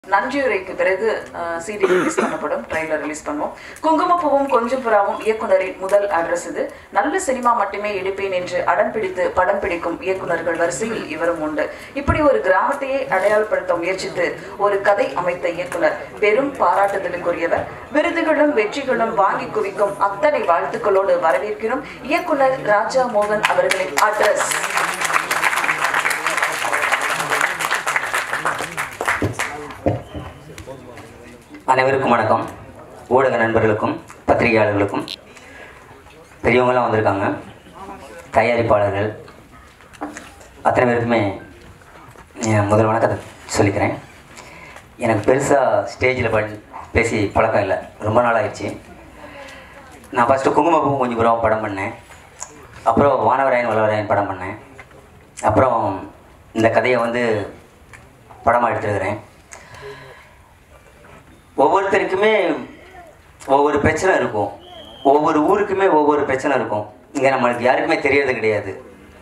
நன்றியுரைக்கு பிறகு CD release பண்ணப்படும் trailer release பண்ணுவோம் குங்குமப்பூவும் கொஞ்சம் புறாவும் இயக்குனரின் முதல் அட்ரஸ் இது நல்ல சினிமா மட்டுமே எடுப்பேன் என்று அடம் பிடித்து படம் பிடிக்கும் இயக்குனர்கள் வரிசையில் இவரும் உண்டு இப்படி ஒரு கிராமத்தையே அடையாளப்படுத்த முயற்சித்து ஒரு கதை அமைத்த இயக்குனர் பெரும் பாராட்டுதலுக்குரியவர் விருதுகளும் வெற்றிகளும் வாங்கி குவிக்கும் அத்தனை வாழ்த்துக்களோடு வரவேற்கிறோம் இயக்குனர் ராஜா மோகன் அவர்களின் அட்ரஸ் அனைவருக்கும் வணக்கம் ஊடக நண்பர்களுக்கும் பத்திரிகையாளர்களுக்கும் பெரியவங்களாம் வந்திருக்காங்க தயாரிப்பாளர்கள் அத்தனை பேருக்குமே என் முதல் வணக்கத்தை சொல்லிக்கிறேன் எனக்கு பெருசாக ஸ்டேஜில் ப பேசி பழக்கம் இல்லை ரொம்ப நாள் ஆயிடுச்சு நான் ஃபஸ்ட்டு குங்குமப்பூ கொஞ்சம் புறம் படம் பண்ணேன் அப்புறம் வானவராயன் வல்லவராயன் படம் பண்ணேன் அப்புறம் இந்த கதையை வந்து படமாக எடுத்துருக்கிறேன் ஒவ்வொருத்தருக்குமே ஒவ்வொரு பிரச்சனை இருக்கும் ஒவ்வொரு ஊருக்குமே ஒவ்வொரு பிரச்சனை இருக்கும் இங்கே நம்மளுக்கு யாருக்குமே தெரியறது கிடையாது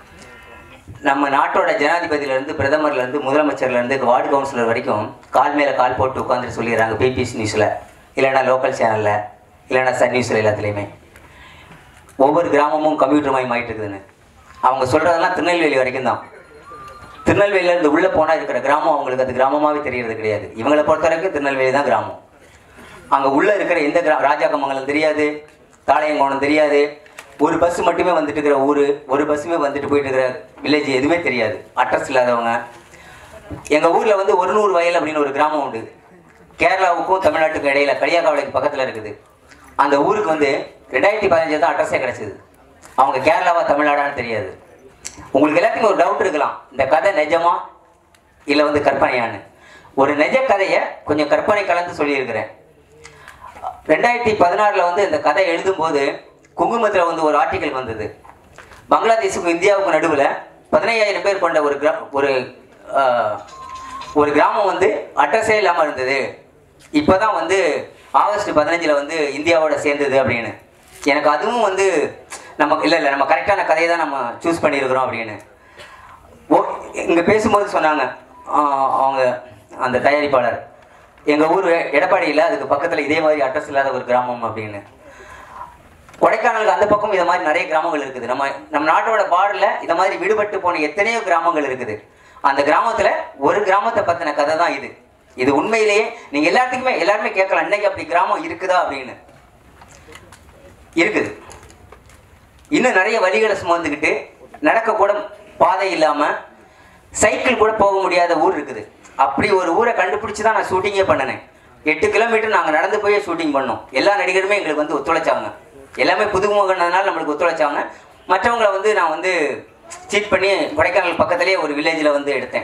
நம்ம நாட்டோட ஜனாதிபதியிலேருந்து பிரதமர்லேருந்து முதலமைச்சர்லேருந்து வார்டு கவுன்சிலர் வரைக்கும் கால் மேலே கால் போட்டு உட்காந்துட்டு சொல்லிடுறாங்க பிபிசி நியூஸில் இல்லைன்னா லோக்கல் சேனலில் இல்லைன்னா சன் நியூஸில் எல்லாத்துலேயுமே ஒவ்வொரு கிராமமும் கம்ப்யூட்டர் மயம் ஆகிட்டு இருக்குதுன்னு அவங்க சொல்கிறதெல்லாம் திருநெல்வேலி வரைக்கும் தான் திருநெல்வேலியிலேருந்து உள்ளே போனால் இருக்கிற கிராமம் அவங்களுக்கு அது கிராமமாகவே தெரியறது கிடையாது இவங்களை பொறுத்த வரைக்கும் திருநெல்வேலி தான் கிராமம் அங்கே உள்ளே இருக்கிற எந்த கிரா ராஜாக்கமங்கலம் தெரியாது தாளையங்கோணம் தெரியாது ஒரு பஸ் மட்டுமே வந்துட்டு இருக்கிற ஊர் ஒரு பஸ்ஸுமே வந்துட்டு போயிட்டு இருக்கிற வில்லேஜ் எதுவுமே தெரியாது அட்ரஸ் இல்லாதவங்க எங்கள் ஊரில் வந்து ஒரு நூறு வயல் அப்படின்னு ஒரு கிராமம் உண்டு கேரளாவுக்கும் தமிழ்நாட்டுக்கும் இடையில களியாக்காவளைக்கு பக்கத்தில் இருக்குது அந்த ஊருக்கு வந்து ரெண்டாயிரத்தி பதினஞ்சு தான் அட்ரஸே கிடச்சிது அவங்க கேரளாவா தமிழ்நாடான்னு தெரியாது உங்களுக்கு எல்லாத்துக்கும் ஒரு டவுட் இருக்கலாம் இந்த கதை நிஜமா இல்லை வந்து கற்பனையான்னு ஒரு நிஜ கதையை கொஞ்சம் கற்பனை கலந்து சொல்லியிருக்கிறேன் ரெண்டாயிரத்தி பதினாறில் வந்து இந்த கதை எழுதும்போது குங்குமத்தில் வந்து ஒரு ஆர்டிக்கல் வந்தது பங்களாதேஷுக்கும் இந்தியாவுக்கும் நடுவில் பதினையாயிரம் பேர் கொண்ட ஒரு கிரா ஒரு ஆஹ், ஒரு கிராமம் வந்து அட்ரஸே இல்லாமல் இருந்தது இப்போ தான் வந்து ஆகஸ்ட் பதினஞ்சில் வந்து இந்தியாவோட சேர்ந்தது அப்படின்னு எனக்கு அதுவும் வந்து நம்ம இல்லை இல்லை நம்ம கரெக்டான கதையை தான் நம்ம சூஸ் பண்ணியிருக்கிறோம் அப்படின்னு ஓ இங்கே பேசும்போது சொன்னாங்க ஆஹ், அவங்க அந்த தயாரிப்பாளர் எங்கள் ஊர் எடப்பாடியில் அதுக்கு பக்கத்தில் இதே மாதிரி அட்ரஸ் இல்லாத ஒரு கிராமம் அப்படின்னு கொடைக்கானலுக்கு அந்த பக்கம் இதை மாதிரி நிறைய கிராமங்கள் இருக்குது நம்ம நம்ம நாட்டோட பார்டரில் இதை மாதிரி விடுபட்டு போன எத்தனையோ கிராமங்கள் இருக்குது அந்த கிராமத்தில் ஒரு கிராமத்தை பற்றின கதை தான் இது இது உண்மையிலேயே நீங்கள் எல்லாத்துக்குமே எல்லாருமே கேட்கலாம் இன்னைக்கு அப்படி கிராமம் இருக்குதா அப்படின்னு இருக்குது இன்னும் நிறைய வழிகளை சுமந்துக்கிட்டு நடக்க கூட பாதை இல்லாமல் சைக்கிள் கூட போக முடியாத ஊர் இருக்குது அப்படி ஒரு ஊரை கண்டுபிடிச்சி தான் நான் ஷூட்டிங்கே பண்ணினேன் எட்டு கிலோமீட்டர் நாங்கள் நடந்து போய் ஷூட்டிங் பண்ணோம் எல்லா நடிகருமே எங்களுக்கு வந்து ஒத்துழைச்சாங்க எல்லாமே புதுமுகனால நம்மளுக்கு ஒத்துழைச்சாங்க மற்றவங்களை வந்து நான் வந்து சீட் பண்ணி கொடைக்கானல் பக்கத்துலேயே ஒரு வில்லேஜில் வந்து எடுத்தேன்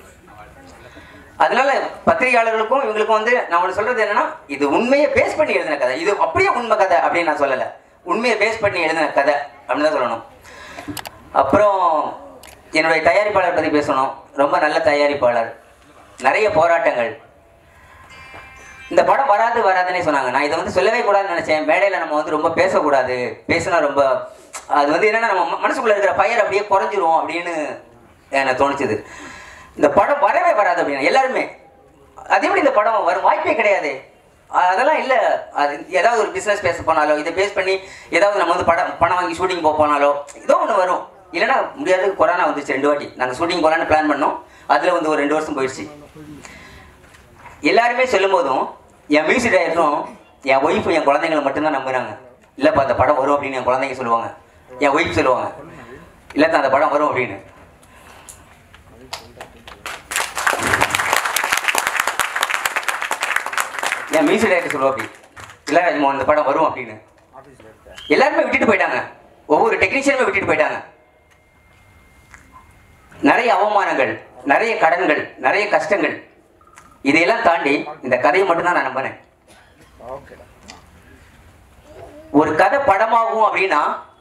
அதனால பத்திரிகையாளர்களுக்கும் இவங்களுக்கும் வந்து நான் ஒன்று சொல்றது என்னன்னா இது உண்மையை பேஸ் பண்ணி எழுதின கதை இது அப்படியே உண்மை கதை அப்படின்னு நான் சொல்லலை உண்மையை பேஸ் பண்ணி எழுதின கதை அப்படின்னு தான் சொல்லணும் அப்புறம் என்னுடைய தயாரிப்பாளர் பற்றி பேசணும் ரொம்ப நல்ல தயாரிப்பாளர் நிறைய போராட்டங்கள் இந்த படம் வராது வராதுன்னே சொன்னாங்க நான் இதை வந்து சொல்லவே கூடாதுன்னு நினைச்சேன் மேடையில் நம்ம வந்து ரொம்ப பேசக்கூடாது பேசினா ரொம்ப அது வந்து என்னன்னா நம்ம ம- மனசுக்குள்ள இருக்கிற ஃபயர் அப்படியே குறைஞ்சிரும் அப்படின்னு எனக்கு தோணுச்சுது இந்த படம் வரவே வராது அப்படின்னு எல்லாருமே அது எப்படி இந்த படம் வரும் வாய்ப்பே கிடையாது அதெல்லாம் இல்லை அது ஏதாவது ஒரு பிஸ்னஸ் பேச போனாலோ இதை பேஸ் பண்ணி ஏதாவது நம்ம வந்து படம் பணம் வாங்கி ஷூட்டிங் போக போனாலோ ஏதோ ஒன்று வரும் இல்லைன்னா முடியாது கொரோனா வந்துச்சு ரெண்டு வாட்டி நாங்கள் ஷூட்டிங் போகலான்னு பிளான் பண்ணோம் அதில் வந்து ஒரு ரெண்டு வருஷம் போயிடுச்சு எல்லாருமே சொல்லும் போதும் என் மியூசிக் டைரக்டரும் என் ஒய்ஃபும் என் குழந்தைங்களை மட்டும்தான் நம்புறாங்க இல்லைப்பா அந்த படம் வரும் அப்படின்னு என் குழந்தைங்க சொல்லுவாங்க என் ஒய்ஃப் சொல்லுவாங்க இல்லைப்பா அந்த படம் வரும் அப்படின்னு என் மியூசிக் டைரக்டர் சொல்லுவா அப்படி இல்லை ராஜ்மோகன் இந்த படம் வரும் அப்படின்னு எல்லாருமே விட்டுட்டு போயிட்டாங்க ஒவ்வொரு டெக்னீஷியனுமே விட்டுட்டு போயிட்டாங்க நிறைய அவமானங்கள் நிறைய கடன்கள் நிறைய கஷ்டங்கள் இதையெல்லாம் தாண்டி இந்த கதையை மட்டும்தான் நான் நம்பினேன் ஒரு கதை படமாகும் அப்படின்னா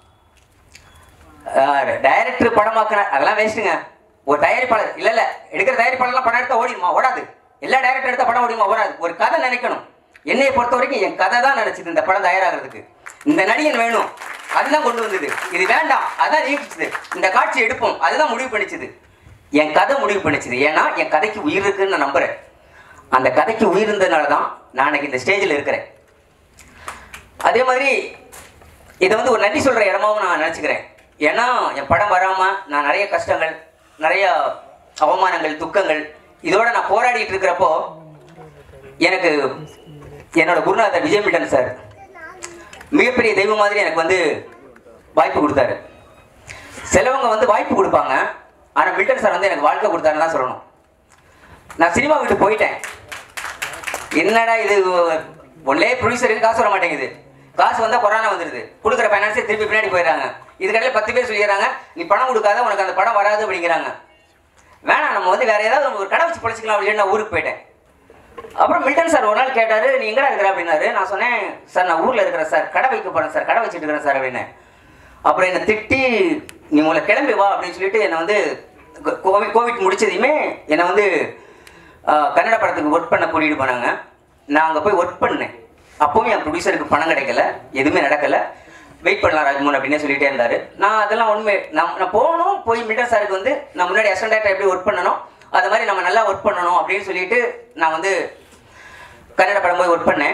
டைரக்டர் படமாக்குன அதெல்லாம் வேஸ்ட்டுங்க ஒரு தயாரிப்பாளர் இல்ல இல்ல எடுக்கிற தயாரிப்பாளர்லாம் படம் எடுத்தா ஓடிடுமா ஓடாது எல்லா டைரக்டர் எடுத்த படம் ஓடிடுமா ஓடாது ஒரு கதை நினைக்கணும் என்னைய பொறுத்த வரைக்கும் என் கதை தான் நினைச்சது இந்த படம் தயாராகிறதுக்கு இந்த நடிகன் வேணும் அதுதான் கொண்டு வந்தது இது வேண்டாம் அதான் நீக்கிச்சது இந்த காட்சி எடுப்போம் அதுதான் முடிவு பண்ணிச்சது என் கதை முடிவு பண்ணிச்சது ஏன்னா என் கதைக்கு உயிர் இருக்குன்னு நான் நம்புறேன் அந்த கதைக்கு உயிர் இருந்ததுனால தான் நான் இன்னைக்கு இந்த ஸ்டேஜில் இருக்கிறேன் அதே மாதிரி இதை வந்து ஒரு நன்றி சொல்கிற இடமாவும் நான் நினச்சிக்கிறேன் ஏன்னா என் படம் வராமல் நான் நிறைய கஷ்டங்கள் நிறைய அவமானங்கள் துக்கங்கள் இதோட நான் போராடிட்டு இருக்கிறப்போ எனக்கு என்னோட குருநாதர் விஜய் மில்டன் சார் மிகப்பெரிய தெய்வம் மாதிரி எனக்கு வந்து வாய்ப்பு கொடுத்தாரு சிலவங்க வந்து வாய்ப்பு கொடுப்பாங்க ஆனால் மில்டன் சார் வந்து எனக்கு வாழ்க்கை கொடுத்தாருன்னு தான் சொல்லணும் நான் சினிமா விட்டு போயிட்டேன் என்னடா இது ஒன்லே ப்ரொடியூசருக்கு காசு வர மாட்டேங்குது காசு வந்தால் கொரோனா வந்துடுது கொடுக்குற ஃபைனான்ஸே திருப்பி பின்னாடி போயிடுறாங்க இதுக்கடையில் பத்து பேர் சொல்லிடுறாங்க நீ பணம் கொடுக்காத உனக்கு அந்த படம் வராது அப்படிங்கிறாங்க வேணாம் நம்ம வந்து வேற ஏதாவது ஒரு கடை வச்சு பழச்சிக்கலாம் அப்படின்னு நான் ஊருக்கு போயிட்டேன் அப்புறம் மில்டன் சார் ஒரு நாள் கேட்டாரு நீ எங்கடா இருக்கிற அப்படின்னாரு நான் சொன்னேன் சார் நான் ஊர்ல இருக்கிறேன் சார் கடை வைக்க போறேன் சார் கடை வச்சுட்டு இருக்கிறேன் சார் அப்படின்னு அப்புறம் என்னை திட்டி நீ உங்களை கிளம்பி வா அப்படின்னு சொல்லிட்டு என்னை வந்து கோ- கோவிட் கோவிட் முடிச்சதையுமே என்னை வந்து ஆஹ், கன்னட படத்துக்கு ஒர்க் பண்ண கூட்டிகிட்டு போனாங்க நான் அங்கே போய் ஒர்க் பண்ணேன் அப்பவும் என் ப்ரொடியூசருக்கு பணம் கிடைக்கல எதுவுமே நடக்கல வெயிட் பண்ணலாம் ராஜ்மோகன் அப்படின்னே சொல்லிட்டே இருந்தாரு நான் அதெல்லாம் உண்மை நான் நான் போகணும் போய் மில்டன் சாருக்கு வந்து நான் முன்னாடி அசிஸ்டன்ட் டேரக்டர் எப்படி ஒர்க் பண்ணணும் அது மாதிரி நம்ம நல்லா ஒர்க் பண்ணணும் அப்படின்னு சொல்லிட்டு நான் வந்து கன்னட படம் போய் ஒர்க் பண்ணேன்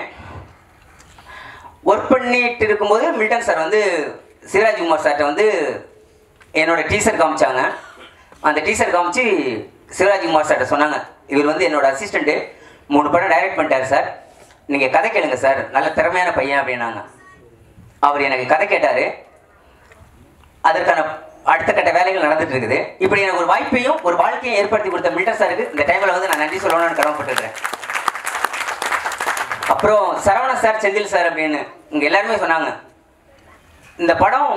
ஒர்க் பண்ணிட்டு இருக்கும்போது மில்டன் சார் வந்து சிவராஜ்குமார் சார்கிட்ட வந்து என்னோட டீசர் காமிச்சாங்க அந்த டீசர் காமிச்சு சிவராஜ்குமார் சார்கிட்ட சொன்னாங்க இவர் வந்து என்னோட அசிஸ்டண்ட்டு மூணு படம் டைரக்ட் பண்ணிட்டார் சார் நீங்கள் கதை கேளுங்க சார் நல்ல திறமையான பையன் அப்படின்னாங்க அவர் எனக்கு கதை கேட்டார் அதற்கான அடுத்த கட்ட வேலைகள் நடந்துட்டு இருக்குது இப்படி எனக்கு ஒரு வாய்ப்பையும் ஒரு வாழ்க்கையும் ஏற்படுத்தி கொடுத்த மில்டன் சாருக்கு இந்த டைமில் வந்து நான் நன்றி சொல்லணும்னு கடமைப்பட்டிருக்கிறேன் அப்புறம் சரவண சார் செந்தில் சார் அப்படின்னு இங்க எல்லாருமே சொன்னாங்க இந்த படம்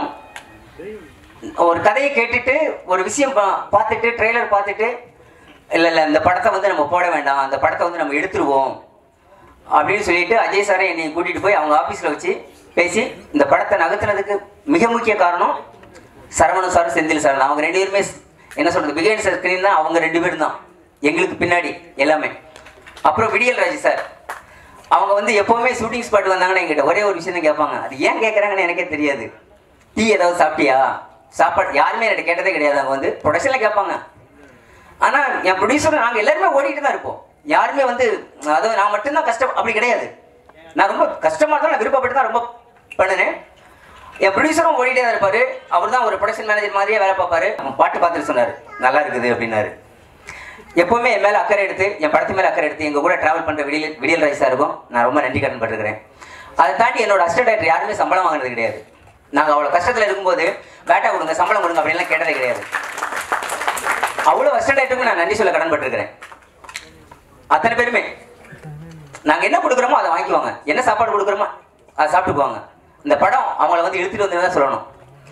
ஒரு கதையை கேட்டுட்டு ஒரு விஷயம் பா- பார்த்துட்டு ட்ரெய்லர் பார்த்துட்டு இல்லை இல்லை இந்த படத்தை வந்து நம்ம போட வேண்டாம் அந்த படத்தை வந்து நம்ம எடுத்துருவோம் அப்படின்னு சொல்லிட்டு அஜய் சாரை என்னை கூட்டிட்டு போய் அவங்க ஆஃபீஸில் வச்சு பேசி இந்த படத்தை நகர்த்துனதுக்கு மிக முக்கிய காரணம் சரவணன் சார் செந்தில் சார் தான். அவங்க ரெண்டு பேருமே ஸ்- என்ன சொல்றது பிகைண்ட் ஸ்கிரீன் தான் அவங்க ரெண்டு பேரும் தான் எங்களுக்கு பின்னாடி எல்லாமே அப்புறம் விடியல் ராஜ் சார் அவங்க வந்து எப்பவுமே ஷூட்டிங் ஸ்பாட் வந்தாங்கன்னா எங்கிட்ட ஒரே ஒரு விஷயம் தான் கேட்பாங்க அது ஏன் கேட்குறாங்கன்னு எனக்கே தெரியாது டீ ஏதாவது சாப்பிட்டியா சாப்பாடு யாருமே என்கிட்ட கேட்டதே கிடையாது அவங்க வந்து ப்ரொடக்ஷனில் கேட்பாங்க ஆனால் என் ப்ரொடியூசர் நாங்கள் எல்லாருமே ஓடிட்டு தான் இருப்போம் யாருமே வந்து அதாவது நான் மட்டும்தான் கஷ்டம் அப்படி கிடையாது நான் ரொம்ப கஷ்டமாக தான் நான் விருப்பப்பட்டு தான் ரொம்ப பண்ணினேன் என் ப்ரொடியூசரும் ஓடிட்டே தான் இருப்பாரு அவர் தான் ஒரு ப்ரொடக்ஷன் மேனேஜர் மாதிரியே வேலை பார்ப்பாரு அவன் பாட்டு பார்த்துட்டு சொன்னார் நல்லா இருக்குது அப்படின்னாரு எப்பவுமே என் மேலே அக்கறை எடுத்து என் படத்து மேலே அக்கறை எடுத்து எங்கள் கூட ட்ராவல் பண்ணுற விடியல் விடியல் ரைஸாக இருக்கும் நான் ரொம்ப நன்றி கடன் பட்டிருக்கிறேன் அதை தாண்டி என்னோட அசிஸ்டன்ட் டைரக்டர் யாருமே சம்பளம் வாங்குறது கிடையாது நாங்கள் அவ்வளோ கஷ்டத்தில் இருக்கும்போது பேட்டா கொடுங்க சம்பளம் கொடுங்க அப்படின்லாம் கேட்டதே கிடையாது அவ்வளோ அசிஸ்டன்ட் டைரக்டருக்கும் நான் நன்றி சொல்ல கடன் பட்டிருக்கிறேன் அத்தனை பேருமே நாங்கள் என்ன கொடுக்குறோமோ அதை வாங்கிக்குவாங்க என்ன சாப்பாடு கொடுக்குறோமோ அதை சாப்பிட்டுக்குவாங்க இந்த படம் அவங்கள வந்து இழுத்துட்டு வந்து தான் சொல்லணும்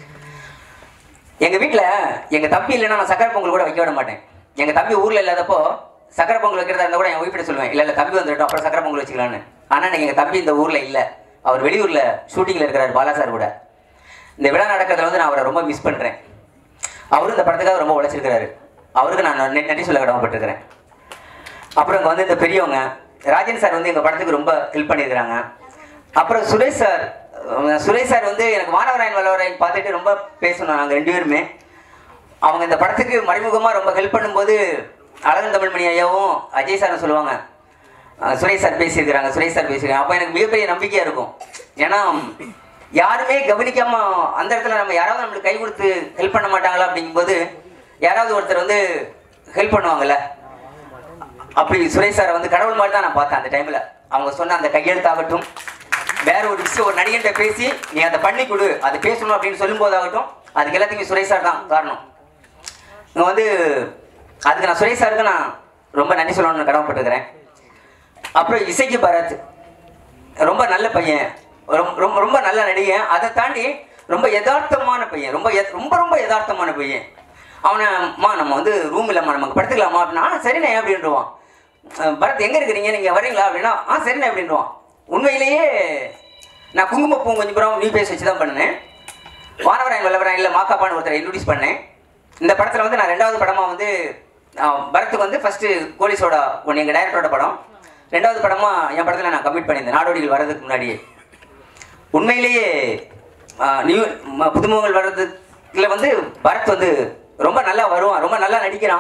எங்க வீட்ல எங்க தம்பி இல்லைன்னா நான் சக்கரை பொங்கல் கூட வைக்க விட மாட்டேன் எங்க தம்பி ஊர்ல இல்லாதப்போ சக்கரை பொங்கல் வைக்கிறதா இருந்தா கூட என் ஒய்ஃபிட்ட சொல்லுவேன் இல்ல இல்ல தம்பி வந்துட்டோம் அப்புறம் சக்கரை பொங்கல் வச்சுக்கலான்னு ஆனா இன்னைக்கு எங்க தம்பி இந்த ஊர்ல இல்ல அவர் வெளியூர்ல ஷூட்டிங்ல இருக்கிறார் பாலா சார் கூட இந்த விழா நடக்கிறதுல வந்து நான் அவரை ரொம்ப மிஸ் பண்றேன் அவரும் இந்த படத்துக்காக ரொம்ப உழைச்சிருக்கிறாரு அவருக்கு நான் நன்றி- நன்றி சொல்ல கடமைப்பட்டிருக்கிறேன் அப்புறம் இங்கே வந்து இந்த பெரியவங்க ராஜன் சார் வந்து எங்கள் படத்துக்கு ரொம்ப ஹெல்ப் பண்ணியிருக்கிறாங்க அப்புறம் சுரேஷ் சார் அஹ் சுரேஷ் சார் வந்து எனக்கு வானவராயன் வல்லவராயன் பார்த்துட்டு ரொம்ப பேசணும் நாங்கள் ரெண்டு பேருமே அவங்க இந்த படத்துக்கு மறைமுகமாக ரொம்ப ஹெல்ப் பண்ணும்போது அழகன் தமிழ்மணி ஐயாவும் அஜய் சாரும் சொல்லுவாங்க அஹ் சுரேஷ் சார் பேசியிருக்கிறாங்க சுரேஷ் சார் பேசியிருக்காங்க அப்போ எனக்கு மிகப்பெரிய நம்பிக்கையாக இருக்கும் ஏன்னா யாருமே கவனிக்காம அந்த இடத்துல நம்ம யாராவது நம்மளுக்கு கை கொடுத்து ஹெல்ப் பண்ண மாட்டாங்களா அப்படிங்கும்போது யாராவது ஒருத்தர் வந்து ஹெல்ப் பண்ணுவாங்கல்ல அப்படி சுரேஷ் சாரை வந்து கடவுள் மாதிரி தான் நான் பார்த்தேன் அந்த டைம்ல அவங்க சொன்ன அந்த கையெழுத்தாகட்டும் வேற ஒரு விஷயம் ஒரு நடிகன்கிட்ட பேசி நீ அதை பண்ணி கொடு அதை பேசணும் அப்படின்னு சொல்லும் போதாகட்டும் அதுக்கு எல்லாத்துக்கும் சுரேஷ் சார் தான் காரணம் இங்க வந்து அதுக்கு நான் சுரேஷ் சாருக்கு நான் ரொம்ப நன்றி சொல்லணும்னு கடமைப்பட்டுக்கிறேன் அப்புறம் இசைக்கு பரத் ரொம்ப நல்ல பையன் ரொம்ப ரொம்ப ரொம்ப நல்ல நடிகன் அதை தாண்டி ரொம்ப யதார்த்தமான பையன் ரொம்ப யத்- ரொம்ப ரொம்ப யதார்த்தமான பையன் அவனை அம்மா நம்ம வந்து ரூம் இல்லைம்மா நமக்கு படுத்துக்கலாமா அப்படின்னா "ஆ, சரிண்ணே அப்படின்றான் பரத் எங்கே இருக்கிறீங்க நீங்கள் வரீங்களா அப்படின்னா ஆ சரிண்ணே அப்படின்றான் உண்மையிலேயே நான் குங்குமப்பூ கொஞ்சம் புறம் நியூ பேஸ் வச்சு தான் பண்ணினேன் வானவராயன் வல்லவராயன் இல்லை மாக்காப்பான்னு ஒருத்தரை இன்ட்ரடியூஸ் பண்ணேன் இந்த படத்தில் வந்து நான் ரெண்டாவது படமாக வந்து ஆஹ், பரத்துக்கு வந்து ஃபஸ்ட்டு கோலிஸோட ஒன்று எங்கள் டைரக்டரோட படம் ரெண்டாவது படமாக என் படத்தில் நான் கமிட் பண்ணியிருந்தேன் நாடோடிகள் வர்றதுக்கு முன்னாடியே உண்மையிலேயே ஆஹ், நியூ ம- புதுமுகங்கள் வர்றதுல வந்து பரத் வந்து ரொம்ப நல்லா வருவான் ரொம்ப நல்லா நடிக்கிறான்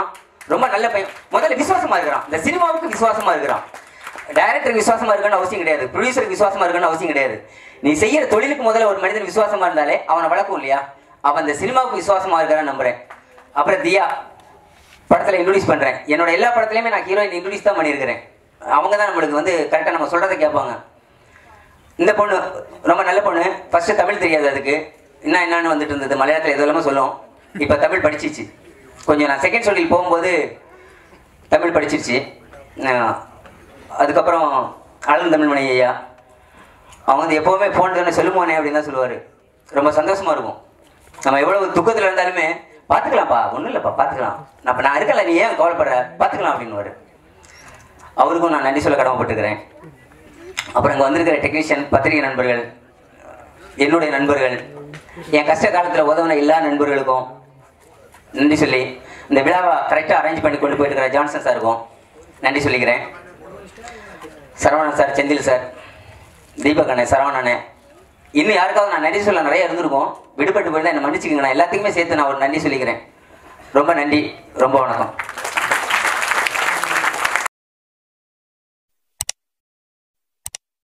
ரொம்ப நல்ல பையன் முதல்ல விசுவாசமா இருக்கிறான் இந்த சினிமாவுக்கு விசுவாசமா இருக்கிறான் டைரக்டருக்கு விசுவாசமா இருக்கணும்னு அவசியம் கிடையாது ப்ரொடியூசருக்கு விசுவாசமா இருக்கணும்னு அவசியம் கிடையாது நீ செய்யற தொழிலுக்கு முதல்ல ஒரு மனிதன் விசுவாசமா இருந்தாலே அவனை வளர்க்கும் இல்லையா அவன் இந்த சினிமாவுக்கு விசுவாசமா இருக்கிறான்னு நம்புறேன் அப்புறம் தியா படத்துல இன்ட்ரடியூஸ் பண்றேன் என்னோட எல்லா படத்துலயுமே நான் ஹீரோயின் இன்ட்ரடியூஸ் தான் பண்ணியிருக்கிறேன் அவங்க தான் நம்மளுக்கு வந்து கரெக்டாக நம்ம சொல்றதை கேட்பாங்க இந்த பொண்ணு ரொம்ப நல்ல பொண்ணு ஃபர்ஸ்ட் தமிழ் தெரியாது அதுக்கு என்ன என்னன்னு வந்துட்டு இருந்தது மலையாளத்தில் எது எல்லாமே சொல்லும் இப்போ தமிழ் படிச்சிச்சு கொஞ்சம் நான் செகண்ட் சொல்லில் போகும்போது தமிழ் படிச்சிருச்சு அஹ் அதுக்கப்புறம் ஆளும் தமிழ்மணி ஐயா அவங்க வந்து எப்போவுமே ஃபோன் தானே சொல்லுமோனே அப்படின்னு தான் சொல்லுவார் ரொம்ப சந்தோஷமா இருக்கும் நம்ம எவ்வளவு துக்கத்தில் இருந்தாலுமே பார்த்துக்கலாம்ப்பா ஒன்றும் இல்லைப்பா பார்த்துக்கலாம் அப்போ நான் இருக்கல நீ ஏன் கவலைப்படுற பார்த்துக்கலாம் அப்படின்னுவாரு அவருக்கும் நான் நன்றி சொல்ல கடமைப்பட்டுக்கிறேன் அப்புறம் இங்கே வந்திருக்கிற டெக்னீஷியன் பத்திரிகை நண்பர்கள் என்னுடைய நண்பர்கள் என் கஷ்ட காலத்தில் உதவின எல்லா நண்பர்களுக்கும் நன்றி சொல்லி இந்த விழாவை கரெக்டாக அரேஞ்ச் பண்ணி கொண்டு போயிருக்கிற ஜான்சன் சாருக்கும் நன்றி சொல்லிக்கிறேன் சரவணன் சார் செந்தில் சார் தீபக் அண்ணே சரவணனே இன்னும் யாருக்காவது நான் நன்றி சொல்ல நிறைய இருந்திருக்கும் விடுபட்டு போயிருந்தா என்னை மன்னிச்சுக்கங்க நான் எல்லாத்துக்குமே சேர்த்து நான் ஒரு நன்றி சொல்லிக்கிறேன் ரொம்ப நன்றி ரொம்ப வணக்கம்